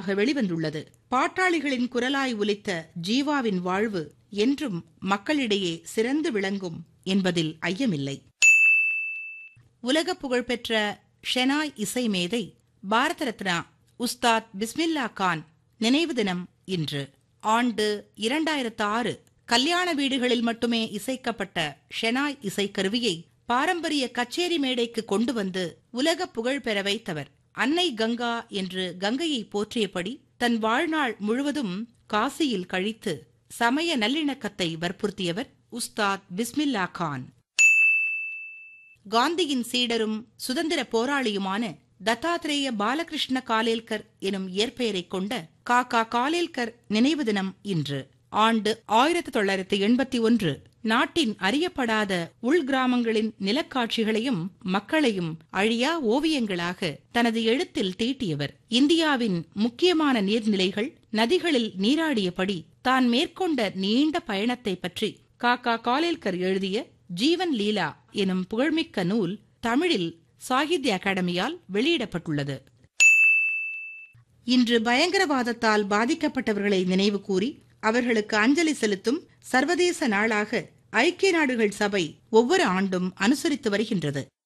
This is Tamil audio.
திரைப்படமாக வெளிவந்துள்ளது பாட்டாளிகளின் குரலாய் ஒலித்த ஜீவாவின் வாழ்வு என்றும் மக்களிடையே சிறந்து விளங்கும் என்பதில் ஐயமில்லை உலக புகழ்பெற்ற ஷெனாய் இசை மேதை பாரத ரத்னா உஸ்தாத் பிஸ்மில்லா கான் நினைவு தினம் இன்று ஆண்டு இரண்டாயிரத்து ஆறு கல்யாண வீடுகளில் மட்டுமே இசைக்கப்பட்ட ஷெனாய் இசைக்கருவியை பாரம்பரிய கச்சேரி மேடைக்கு கொண்டு வந்து உலக புகழ் பெற வைத்தவர் அன்னை கங்கா என்று கங்கையை போற்றியபடி தன் வாழ்நாள் முழுவதும் காசியில் கழித்து சமய நல்லிணக்கத்தை வற்புறுத்தியவர் உஸ்தாத் பிஸ்மில்லா கான் காந்தியின் சீடரும் சுதந்திர போராளியுமான தத்தாத்ரேய பாலகிருஷ்ண காலேல்கர் எனும் இயற்பெயரைக் கொண்ட காகா காலேல்கர் நினைவு தினம் இன்று ஆண்டு ஆயிரத்தி தொள்ளாயிரத்தி எண்பத்தி ஒன்று நாட்டின் அறியப்படாத உள்கிராமங்களின் நிலக்காட்சிகளையும் மக்களையும் அழியா ஓவியங்களாக தனது எழுத்தில் தீட்டியவர் இந்தியாவின் முக்கியமான நீர்நிலைகள் நதிகளில் நீராடியபடி தான் மேற்கொண்ட நீண்ட பயணத்தை பற்றி காக்கா காலேல்கர் எழுதிய ஜீவன் லீலா எனும் புகழ்மிக்க நூல் தமிழில் சாகித்ய அகாடமியால் வெளியிடப்பட்டுள்ளது இன்று பயங்கரவாதத்தால் பாதிக்கப்பட்டவர்களை நினைவு கூறி அவர்களுக்கு அஞ்சலி செலுத்தும் சர்வதேச நாளாக ஐக்கிய நாடுகள் சபை ஒவ்வொரு ஆண்டும் அனுசரித்து வருகின்றது